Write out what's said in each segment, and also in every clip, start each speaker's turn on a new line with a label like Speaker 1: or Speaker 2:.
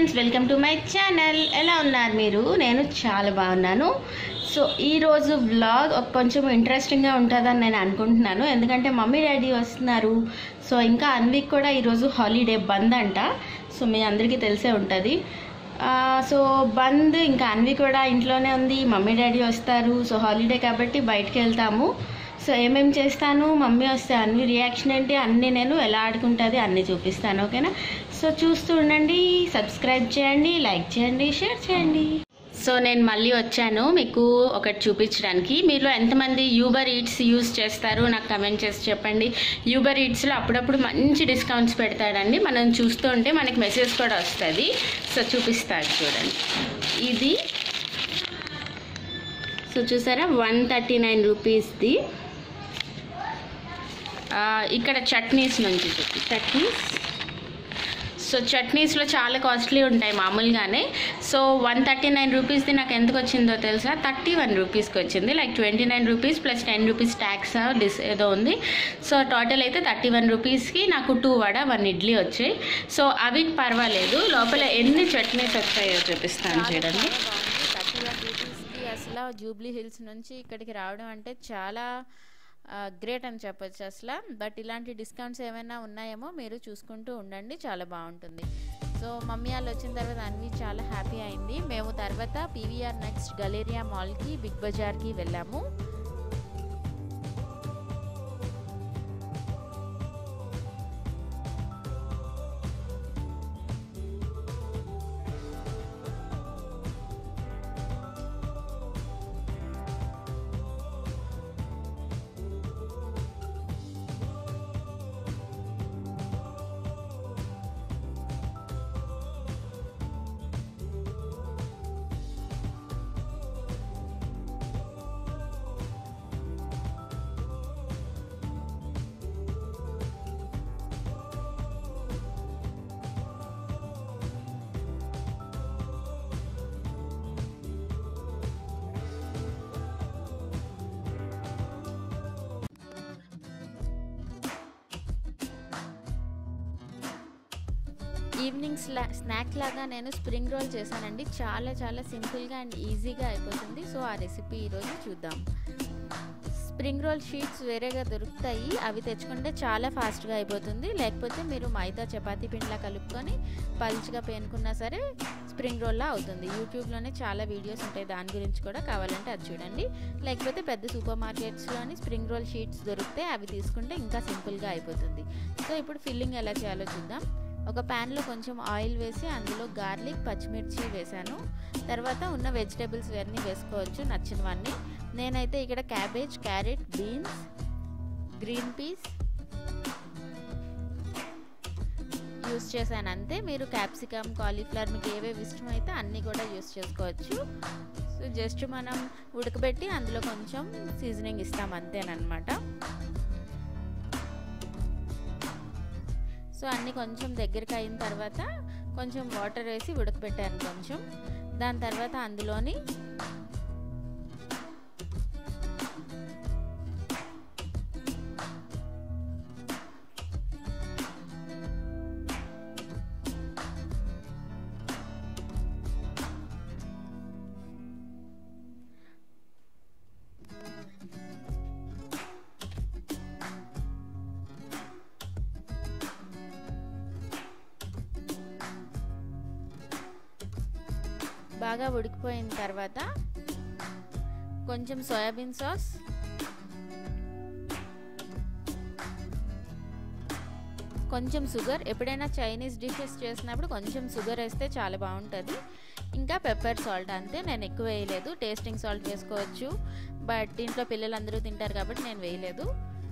Speaker 1: friends welcome to my channel ఎలా ఉన్నారు మీరు నేను చాలా బాగున్నాను సో ఈరోజు వ్లాగ్ ఒక కొంచెం ఇంట్రెస్టింగ్గా ఉంటుందని నేను అనుకుంటున్నాను ఎందుకంటే మమ్మీ డాడీ వస్తున్నారు సో ఇంకా అన్విక్ కూడా ఈరోజు హాలిడే బంద్ అంట సో మీ అందరికీ తెలిసే ఉంటుంది ఆ, సో బంద్ ఇంకా అన్వి కూడా ఇంట్లోనే ఉంది మమ్మీ డాడీ వస్తారు సో హాలిడే కాబట్టి బయటకు వెళ్తాము సో ఏమేమి చేస్తాను మమ్మీ వస్తే అన్ని రియాక్షన్ ఏంటి అన్నీ నేను ఎలా ఆడుకుంటుంది అన్నీ చూపిస్తాను ఓకేనా సో చూస్తూ ఉండండి సబ్స్క్రైబ్ చేయండి లైక్ చేయండి షేర్ చేయండి సో నేను మళ్ళీ వచ్చాను మీకు ఒకటి చూపించడానికి మీలో ఎంతమంది యూబర్ ఈట్స్ యూస్ చేస్తారు నాకు కమెంట్ చేసి చెప్పండి యూబర్ ఈట్స్లో అప్పుడప్పుడు మంచి డిస్కౌంట్స్ పెడతాడండి మనం చూస్తూ ఉంటే మనకి మెసేజ్ కూడా వస్తుంది సో చూపిస్తాడు చూడండి ఇది సో చూసారా వన్ థర్టీ నైన్ రూపీస్ది ఆ, ఇక్కడ చట్నీస్ నుంచి చూపి చట్నీస్ సో చట్నీస్లో చాలా కాస్ట్లీ ఉంటాయి మామూలుగానే సో వన్ థర్టీ నైన్ రూపీస్ది నాకు ఎందుకు వచ్చిందో తెలుసా థర్టీ వన్ రూపీస్కి వచ్చింది like twenty nine rupees plus ten rupees tax డిస్ ఏదో ఉంది సో టోటల్ అయితే థర్టీ వన్ రూపీస్కి నాకు టూ వడ వన్ ఇడ్లీ వచ్చాయి సో అవి పర్వాలేదు లోపల ఎన్ని చట్నీస్ వచ్చాయో చూపిస్తాను చూడండి
Speaker 2: థర్టీ వన్ రూపీస్కి అసలు జూబ్లీ హిల్స్ నుంచి ఇక్కడికి రావడం అంటే చాలా గ్రేట్ అని చెప్పొచ్చు అసలు బట్ ఇలాంటి డిస్కౌంట్స్ ఏమైనా ఉన్నాయేమో మీరు చూసుకుంటూ ఉండండి చాలా బాగుంటుంది సో మమ్మీ వాళ్ళు వచ్చిన తర్వాత అన్వి చాలా హ్యాపీ అయింది మేము తర్వాత పీవీఆర్ నెక్స్ట్ గలేరియా మాల్కి బిగ్ బజార్కి వెళ్ళాము ఈవినింగ్ స్లా స్నాక్ లాగా నేను స్ప్రింగ్ రోల్ చేశానండి చాలా చాలా సింపుల్గా అండ్ ఈజీగా అయిపోతుంది సో ఆ రెసిపీ ఈరోజు చూద్దాం స్ప్రింగ్ రోల్ షీట్స్ వేరేగా దొరుకుతాయి అవి తెచ్చుకుంటే చాలా ఫాస్ట్గా అయిపోతుంది లేకపోతే మీరు మైదా చపాతీ పిండిలా కలుపుకొని పల్చగా పేనుకున్నా సరే స్ప్రింగ్ రోల్లా అవుతుంది యూట్యూబ్లోనే చాలా వీడియోస్ ఉంటాయి దాని గురించి కూడా కావాలంటే అది చూడండి లేకపోతే పెద్ద సూపర్ మార్కెట్స్లోని స్ప్రింగ్ రోల్ షీట్స్ దొరికితే అవి తీసుకుంటే ఇంకా సింపుల్గా అయిపోతుంది సో ఇప్పుడు ఫిల్లింగ్ ఎలా చేయాలో చూద్దాం ఒక ప్యాన్లో కొంచెం ఆయిల్ వేసి అందులో గార్లిక్ పచ్చిమిర్చి వేసాను తర్వాత ఉన్న వెజిటేబుల్స్ ఇవన్నీ వేసుకోవచ్చు నచ్చినవన్నీ నేనైతే ఇక్కడ cabbage carrot beans green peas use చేశాను అంతే మీరు క్యాప్సికమ్ కాలీఫ్లవర్ మీకు ఏవేవి ఇష్టమైతే అన్నీ కూడా యూస్ చేసుకోవచ్చు సో జస్ట్ మనం ఉడకబెట్టి అందులో కొంచెం సీజనింగ్ ఇస్తాం అంతేనమాట సో అన్నీ కొంచెం దగ్గరికి అయిన తర్వాత కొంచెం వాటర్ వేసి ఉడకబెట్టాను కొంచెం దాని తర్వాత అందులోని బాగా ఉడికిపోయిన తర్వాత కొంచెం సోయాబీన్ సాస్ కొంచెం షుగర్ ఎప్పుడైనా చైనీస్ డిషెస్ చేసినప్పుడు కొంచెం షుగర్ వేస్తే చాలా బాగుంటుంది ఇంకా పెప్పర్ సాల్ట్ అంతే నేను ఎక్కువ వేయలేదు టేస్టింగ్ సాల్ట్ వేసుకోవచ్చు బట్ ఇంట్లో పిల్లలందరూ తింటారు కాబట్టి నేను వేయలేదు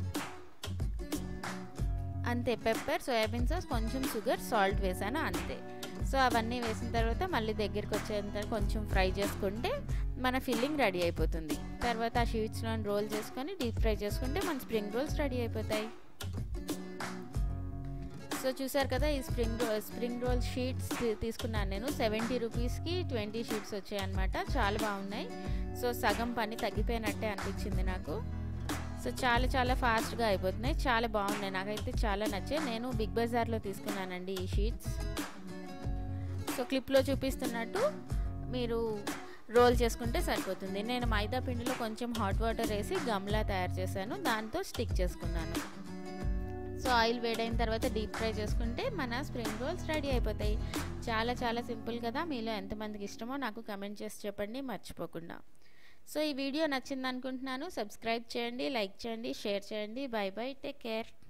Speaker 2: అంతే పెప్పర్ సోయాబీన్ సాస్ కొంచెం షుగర్ సాల్ట్ వేసాను అంతే సో అవన్నీ వేసిన తర్వాత మళ్ళీ దగ్గరికి వచ్చేంత కొంచెం ఫ్రై చేసుకుంటే మన ఫిల్లింగ్ రెడీ అయిపోతుంది తర్వాత ఆ షీట్స్లో రోల్ చేసుకొని డీప్ ఫ్రై చేసుకుంటే మన స్ప్రింగ్ రోల్స్ రెడీ అయిపోతాయి సో చూసారు కదా ఈ spring roll spring roll sheets తీసుకున్నాను నేను సెవెంటీ రూపీస్కి ట్వంటీ షీట్స్ వచ్చాయన్నమాట చాలా బాగున్నాయి సో సగం పని తగ్గిపోయినట్టే అనిపించింది నాకు సో చాలా చాలా ఫాస్ట్గా అయిపోతున్నాయి చాలా బాగున్నాయి నాకైతే చాలా నచ్చాయి నేను బిగ్ బజార్లో తీసుకున్నానండి ఈ షీట్స్ సో క్లిప్లో చూపిస్తున్నట్టు మీరు రోల్ చేసుకుంటే సరిపోతుంది నేను మైదా పిండిలో కొంచెం హాట్ వాటర్ వేసి గమ్లా తయారు చేశాను దాంతో స్టిక్ చేసుకున్నాను సో ఆయిల్ వేడైన తర్వాత డీప్ ఫ్రై చేసుకుంటే మన స్ప్రింగ్ రోల్స్ రెడీ అయిపోతాయి చాలా చాలా సింపుల్ కదా మీలో ఎంతమందికి ఇష్టమో నాకు కమెంట్ చేసి చెప్పండి మర్చిపోకుండా సో ఈ వీడియో నచ్చింది అనుకుంటున్నాను సబ్స్క్రైబ్ చేయండి లైక్ చేయండి షేర్ చేయండి బై బై టేక్ కేర్